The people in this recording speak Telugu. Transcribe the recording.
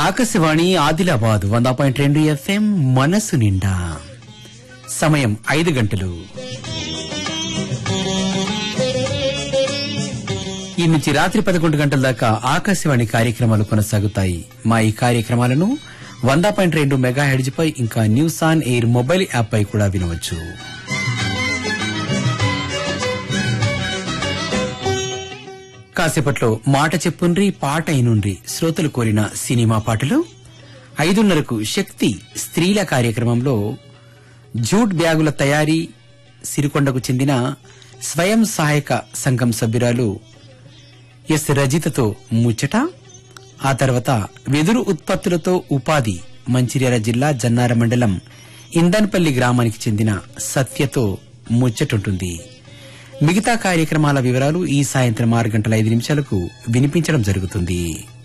ఆకాశవాణి ఆదిలాబాద్ వంద పాయింట్ రెండు ఎఫ్ఎం మనసు నిండా సమయం ఐదు గంటలు ఈ నుంచి రాత్రి పదకొండు గంటల దాకా ఆకాశవాణి కార్యక్రమాలు కొనసాగుతాయి మా ఈ కార్యక్రమాలను వంద పాయింట్ రెండు మెగా హెడ్జ్ పై ఇంకా news on AIR mobile app పై కూడా వినవచ్చు కాసేపట్లో మాట చెప్పుండ్రి పాట అయినుండ్రి శ్రోతలు కోరిన సినిమా పాటలు ఐదున్నరకు శక్తి స్త్రీల కార్యక్రమంలో జూట్ బ్యాగుల తయారీ సిరికొండకు చెందిన స్వయం సహాయక సంఘం సభ్యురాలు ఎస్ రజితతో ముచ్చట ఆ తర్వాత వెదురు ఉత్పత్తులతో ఉపాధి మంచిర్యాల జిల్లా జన్నార మండలం ఇందన్పల్లి గ్రామానికి చెందిన సత్యతో ముచ్చటుంటుంది మిగతా కార్యక్రమాల వివరాలు ఈ సాయంత్రం ఆరు గంటల ఐదు నిమిషాలకు వినిపించడం జరుగుతుంది